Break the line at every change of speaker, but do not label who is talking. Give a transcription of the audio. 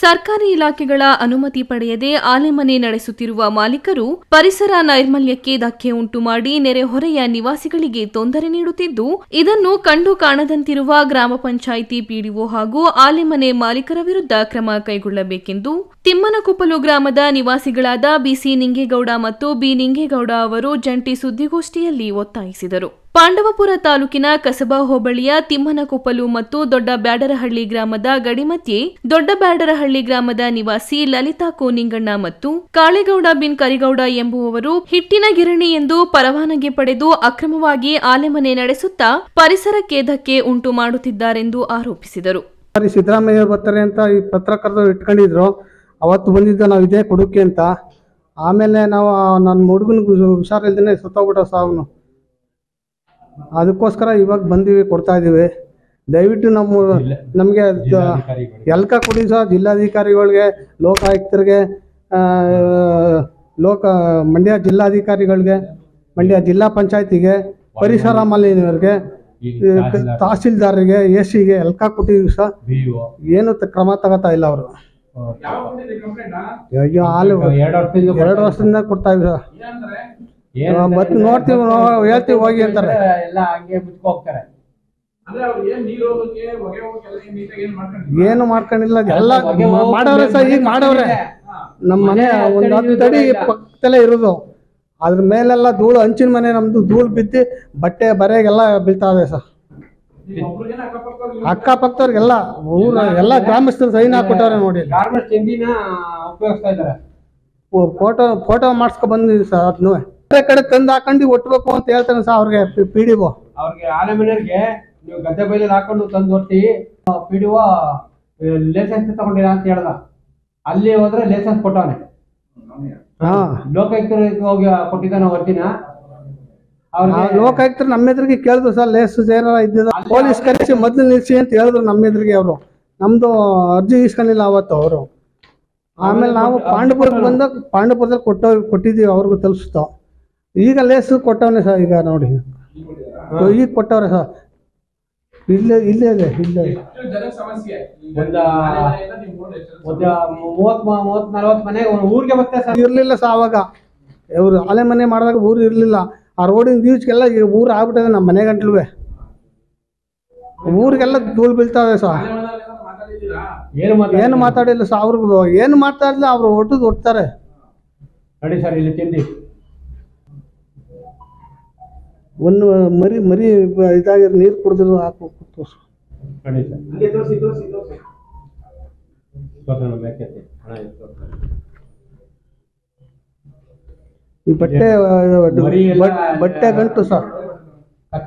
ಸರ್ಕಾರಿ ಇಲಾಖೆಗಳ ಅನುಮತಿ ಪಡೆಯದೆ ಆಲೆಮನೆ ನಡೆಸುತ್ತಿರುವ ಮಾಲೀಕರು ಪರಿಸರ ನೈರ್ಮಲ್ಯಕ್ಕೆ ಧಕ್ಕೆ ಉಂಟು ಮಾಡಿ ನೆರೆಹೊರೆಯ ನಿವಾಸಿಗಳಿಗೆ ತೊಂದರೆ ನೀಡುತ್ತಿದ್ದು ಇದನ್ನು ಕಂಡು ಕಾಣದಂತಿರುವ ಗ್ರಾಮ ಪಂಚಾಯಿತಿ ಪಿಡಿಒ ಹಾಗೂ ಆಲೆಮನೆ ಮಾಲೀಕರ ವಿರುದ್ಧ ಕ್ರಮ ಕೈಗೊಳ್ಳಬೇಕೆಂದು ತಿಮ್ಮನಕೊಪ್ಪಲು ಗ್ರಾಮದ ನಿವಾಸಿಗಳಾದ ಬಿಸಿ ನಿಂಗೇಗೌಡ ಮತ್ತು ಬಿ ನಿಂಗೇಗೌಡ ಅವರು ಜಂಟಿ ಸುದ್ದಿಗೋಷ್ಠಿಯಲ್ಲಿ ಒತ್ತಾಯಿಸಿದರು ಪಾಂಡವಪುರ ತಾಲೂಕಿನ ಕಸಬಾ ಹೋಬಳಿಯ ತಿಮ್ಮನಕೊಪ್ಪಲು ಮತ್ತು ದೊಡ್ಡ ಬ್ಯಾಡರಹಳ್ಳಿ ಗ್ರಾಮದ ಗಡಿ ಮಧ್ಯೆ ದೊಡ್ಡ ಬ್ಯಾಡರಹಳ್ಳಿ ಗ್ರಾಮದ ನಿವಾಸಿ ಲಲಿತಾ ಕೋನಿಂಗಣ್ಣ ಮತ್ತು ಕಾಳೇಗೌಡ ಬಿನ್ ಕರಿಗೌಡ ಎಂಬುವವರು ಹಿಟ್ಟಿನ ಗಿರಣಿ ಎಂದು ಪರವಾನಗಿ ಪಡೆದು ಅಕ್ರಮವಾಗಿ ಆಲೆಮನೆ ನಡೆಸುತ್ತಾ ಪರಿಸರಕ್ಕೆ ಧಕ್ಕೆ ಉಂಟು ಮಾಡುತ್ತಿದ್ದಾರೆಂದು ಆರೋಪಿಸಿದರು
ಸರಿ ಸಿದ್ದರಾಮಯ್ಯ ಬರ್ತಾರೆ ಅಂತ ಈ ಪತ್ರಕರ್ತರು ಇಟ್ಕೊಂಡಿದ್ರು ಅವತ್ತು ಬಂದಿದ್ದು ನಾವು ಇದೇ ಕೊಡೋಕೆ ಅಂತ ಆಮೇಲೆ ನಾವು ನನ್ನ ಹುಡುಗನಿಗೆ ಹುಷಾರಿಲ್ದೇ ಸತ್ತೋಗ್ಬಿಟ್ಟ ಸಾವನು ಅದಕ್ಕೋಸ್ಕರ ಇವಾಗ ಬಂದೀವಿ ಕೊಡ್ತಾ ಇದ್ದೀವಿ ದಯವಿಟ್ಟು ನಮ್ಮ ನಮಗೆ ಎಲ್ಕ ಕೊಡಿ ಸಹ ಜಿಲ್ಲಾಧಿಕಾರಿಗಳಿಗೆ ಲೋಕಾಯುಕ್ತರಿಗೆ ಆ, ಲೋಕ ಮಂಡ್ಯ ಜಿಲ್ಲಾಧಿಕಾರಿಗಳಿಗೆ ಮಂಡ್ಯ ಜಿಲ್ಲಾ ಪಂಚಾಯತಿಗೆ ಪರಿಸರ ಮಾಲಿನ್ಯವ್ರಿಗೆ ತಹಸೀಲ್ದಾರ್ರಿಗೆ ಎ ಸಿಗೆ ಎಲ್ಕ ಕೊಟ್ಟಿದ್ದೀವಿ ಸಹ ಏನು ತ- ಕ್ರಮ ತಗೋತಾ ಇಲ್ಲ ಅವರು ಅಯ್ಯೋ ಹಾಲು
ಎರಡು ವರ್ಷದಿಂದ
ಎರಡು ವರ್ಷದಿಂದ ಕೊಡ್ತಾ ಇದ್ದೀವಿ ಸರ್ ಮತ್ತೆ ನೋಡ್ತೀವಿ ನೋ- ಹೇಳ್ತೀವಿ ಹೋಗಿ ಅಂತಾರೆ
ಎಲ್ಲ ಹಂಗೆ ಬಿಟ್ಕೊ ಹೋಗ್ತಾರೆ
ಅಂದ್ರೆ ಅವ್ರು ಏನ್ ನೀರ್ ಹೋಗೋಕೆ ಹೊಗೆ ಹೋಗೋಕೆ ಎಲ್ಲ ಏನ್ ನೀಟಾಗಿ ಏನ್ ಮಾಡ್ಕೊಂಡಿಲ್ಲ
ಏನು ಮಾಡ್ಕೊಂಡಿಲ್ಲ ಎಲ್ಲ ಮಾಡವ್ರೆ ಸರ್ ಈಗ ಮಾಡವ್ರೆ ನಮ್ಮ ಮನೆ ಒಂದು ಹತ್ತು ಅಡಿ ಪಕ್ಕದಲ್ಲೇ ಇರೋದು ಅದ್ರ ಮೇಲೆಲ್ಲ ಧೂಳು ಹಂಚಿನ ಮನೆ ನಮ್ದು ಧೂಳು ಬಿದ್ದು ಬಟ್ಟೆ ಬರೆಗೆಲ್ಲ ಬೀಳ್ತಾ ಇದೆ ಸರ್
ಒಬ್ರಿಗೇನ ಅಕ್ಕಪಕ್ಕ
ಅಕ್ಕಪಕ್ಕದವ್ರಿಗೆಲ್ಲ ಊರ ಎಲ್ಲ ಗ್ರಾಮಸ್ಥರು ಸೈನ್ ಹಾಕ್ಬಿಟ್ಟವ್ರೆ ನೋಡಿ
ಗಾರ್ಮೆಂಟ್ಸ್ ಹಿಂದಿನ ಉಪಯೋಗಿಸ್ತಾ ಇದ್ದಾರೆ
ಫೋಟೋ ಫೋಟೋ ಮಾಡಿಸ್ಕೊ ಬಂದಿದ್ದೀವಿ ಸರ್ ಅದನ್ನು ಬೇರೆ ಕಡೆ ತಂದು ಹಾಕೊಂಡು ಒಟ್ಬೇಕು ಅಂತ ಹೇಳ್ತಾನೆ ಸರ್ ಅವ್ರಿಗೆ ಪಿ ಡಿ ಒ
ಅವ್ರಿಗೆ ಆಲೆ ಮನೆಯವ್ರಿಗೆ ನೀವು ಗದ್ದೆ ಬೈಲಲ್ಲಿ ಹಾಕೊಂಡು ತಂದು ಒತ್ತಿ ಪಿ ಡಿ ಒ ಲೈಸೆನ್ಸ್ ತಗೊಂಡಿರ ಅಂತ ಹೇಳ್ದ ಅಲ್ಲಿ ಹೋದ್ರೆ ಲೈಸೆನ್ಸ್ ಕೊಟ್ಟವನೆ
ಹಾಂ
ಲೋಕಾಯುಕ್ತರಿಗೆ ಹೋಗಿ ಕೊಟ್ಟಿದ್ದಾನೆ ಹೊರ್ತಿನ ಅವ್ರಿಗೆ
ಲೋಕಾಯುಕ್ತರು ನಮ್ಮ ಎದುರಿಗೆ ಕೇಳಿದ್ರು ಸರ್ ಲೇಸ್ ಏನಾರ ಇದ್ದಿದ ಪೊಲೀಸ್ ಕರೆಸಿ ಮೊದಲು ನಿಲ್ಸಿ ಅಂತ ಹೇಳಿದ್ರು ನಮ್ಮ ಎದುರಿಗೆ ಅವರು ನಮ್ದು ಅರ್ಜಿ ಇಸ್ಕೊಂಡಿಲ್ಲ ಅವತ್ತು ಅವರು ಆಮೇಲೆ ನಾವು ಪಾಂಡಪುರಕ್ಕೆ ಬಂದಾಗ ಪಾಂಡಪುರದಲ್ಲಿ ಕೊಟ್ಟೋ ಕೊಟ್ಟಿದ್ದೀವಿ ಅವ್ರಿಗೂ ತಲುಪಿಸ್ತಾವ ಈಗ ಲೇಸು ಕೊಟ್ಟವನೆ ಸರ್ ಈಗ ನೋಡಿ ಈಗ ಕೊಟ್ಟವ್ರೆ ಸರ್ ಇಲ್ಲೇ ಇಲ್ಲೇ ಇದೆ ಇಲ್ಲೇ ಇದೆ.
ಎಷ್ಟು ಜನಕ್ಕೆ ಸಮಸ್ಯೆ ಈಗ
ಒಂದ
ಮನೆ ಮನೆಯಿಂದ ನಿಮ್ ರೋಡ್ ಎಷ್ಟು
ಒಂದು ಮೂವತ್ ಮೂವತ್ ನಲ್ವತ್ ಮನೆ ಒಂದ್ ಊರಿಗೆ ಬರ್ತಾರೆ ಸರ್
ಇರ್ಲಿಲ್ಲ ಸರ್ ಅವಾಗ ಇವರು ಆಲೆ ಮನೆ ಮಾಡಿದಾಗ ಊರು ಇರಲಿಲ್ಲ ಆ ರೋಡಿನ ವ್ಯೂಸ್ಗೆಲ್ಲ ಈಗ ಊರು ಆಗ್ಬಿಟ್ಟಿದೆ ನಮ್ಮ ಮನೆ ಗಂಟ್ಲುವೆ ಊರಿಗೆಲ್ಲ ಧೂಳು ಬೀಳ್ತಾವೆ ಸರ್
ಮನೆ ಮನೆಯಲ್ಲಿ ಏನಾದ್ರು ಮಾತಾಡಿದ್ದೀರಾ
ಏನು ಮಾತಾಡ
ಏನು ಮಾತಾಡಿಲ್ಲ ಸರ್ ಅವ್ರಿಗೆ ಏನು ಮಾತಾಡಿಲ್ಲ ಅವ್ರು ಒಟ್ಟು ಒಟ್ತಾರೆ
ನೋಡಿ ಸರ್ ಇಲ್ಲಿ ತಿಂಡಿ
ಒಂದು ಮರಿ ಮರಿ ಇದಾಗಿ ನೀರು ಕುಡಿದ್ರು ಹಾಕ್ಬೇಕು
ನೋಡಿ ಸರ್
ಹಂಗೆ ತೋರಿಸಿ ತೋರಿಸಿ ತೋರಿಸಿ
ತೋರ್ಸೋಣ ಬೇಕೈತೆ ಹಣ ಇದು ತೋರ್ಸೋಣ.
ಈ ಬಟ್ಟೆ
ಮರಿ ಎಲ್ಲ-
ಬಟ್ಟೆ ಗಂಟು ಸರ್